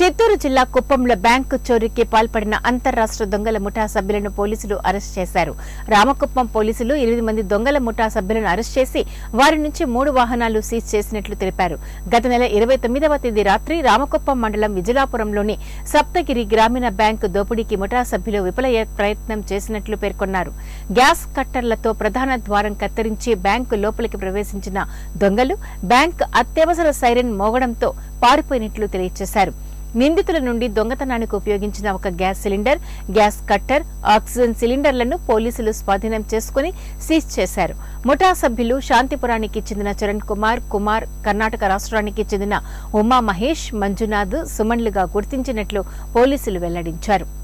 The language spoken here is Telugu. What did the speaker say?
చిత్తూరు జిల్లా కుప్పంలో బ్యాంకు చోరీకి పాల్పడిన అంతర్రాష్ట్ర దొంగల ముఠా సభ్యులను పోలీసులు అరెస్ట్ చేశారు రామకుప్పం పోలీసులు ఎనిమిది మంది దొంగల ముఠా సభ్యులను అరెస్ట్ చేసి వారి నుంచి మూడు వాహనాలు సీజ్ చేసినట్లు తెలిపారు గత నెల ఇరవై తొమ్మిదవ తేదీ రాత్రి రామకుప్పం మండలం విజులాపురంలోని సప్తగిరి గ్రామీణ బ్యాంకు దోపిడీకి ముఠా సభ్యులు విఫల ప్రయత్నం చేసినట్లు పేర్కొన్నారు గ్యాస్ కట్టర్లతో ప్రధాన ద్వారం కత్తిరించి బ్యాంకు లోపలికి ప్రవేశించిన దొంగలు బ్యాంక్ అత్యవసర సైరన్ మోగడంతో పారిపోయినట్లు తెలియజేశారు నిందితుల నుండి దొంగతనానికి ఉపయోగించిన ఒక gas cylinder gas cutter oxygen సిలిండర్లను పోలీసులు స్వాధీనం చేసుకుని సీజ్ చేశారు ముఠా సభ్యులు శాంతిపురానికి చెందిన చరణ్ కుమార్ కుమార్ కర్ణాటక రాష్ట్రానికి చెందిన ఉమా మహేష్ మంజునాథ్ సుమన్లుగా గుర్తించినట్లు పోలీసులు వెల్లడించారు